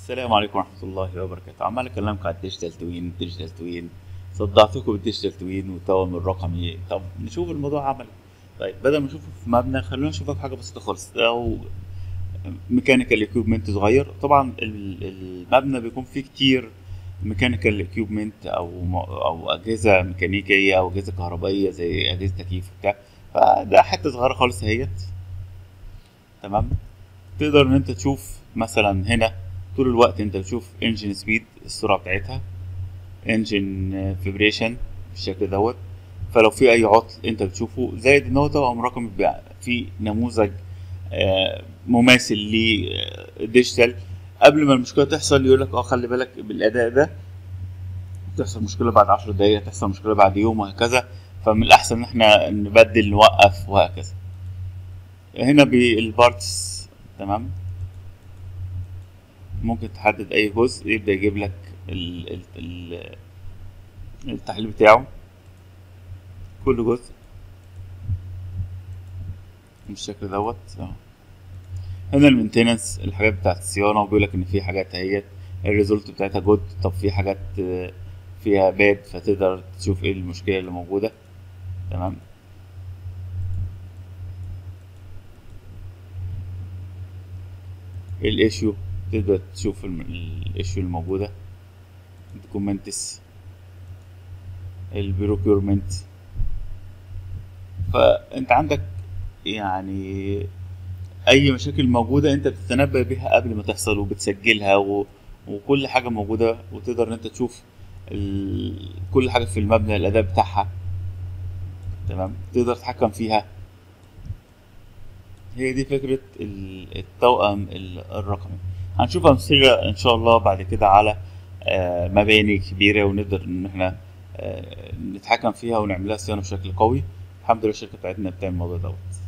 السلام عليكم ورحمة الله وبركاته عمال أكلمكم على الديجيتال توين الديجيتال توين صدعتكم بالديجيتال توين والتوأم الرقمي طب نشوف الموضوع عملي طيب بدل ما نشوفه في مبنى خلونا نشوفه في حاجة بسيطة خالص أو ميكانيكال اكيوبمنت صغير طبعا ال- المبنى بيكون فيه كتير ميكانيكال اكيوبمنت او م- او اجهزه ميكانيكيه او اجهزه كهربائيه زي اجهزه تكييف وبتاع فده حته صغيره خالص اهيت تمام تقدر ان انت تشوف مثلا هنا طول الوقت انت بتشوف انجن سبيد السرعه بتاعتها انجن فيبريشن بالشكل دوت فلو في اي عطل انت بتشوفه زائد ان هو توأم رقمي بيبقى في نموذج آه، مماثل لديجيتال قبل ما المشكله تحصل يقول لك اه خلي بالك بالاداء ده تحصل مشكله بعد 10 دقائق تحصل مشكله بعد يوم وهكذا فمن الاحسن ان احنا نبدل نوقف وهكذا هنا بالبارتس تمام ممكن تحدد اي جزء يبدا يجيب لك ال ال ال التحليل بتاعه كل جزء بالشكل دوت اهو هنا المينتيننس الحاجات بتاعت الصيانه وبيقول لك ان في حاجات اهيت الريزولت بتاعتها جود طب في حاجات آه، فيها باد فتقدر تشوف ايه المشكله اللي موجوده تمام الايشيو تقدر تشوف الايشيو الموجوده الدوكيومنتس البروكيورمنت فانت عندك يعني اي مشاكل موجوده انت بتتنبأ بيها قبل ما تحصل وبتسجلها و... وكل حاجه موجوده وتقدر ان انت تشوف ال... كل حاجه في المبنى الاداء بتاعها تمام تقدر تتحكم فيها هي دي فكره ال- التوأم ال- الرقمي هنشوف امثله ان شاء الله بعد كده على آه، مباني كبيره ونقدر ان احنا آه، نتحكم فيها ونعملها صيانه بشكل قوي الحمد لله الشركه بتاعتنا بتعمل الموضوع دوت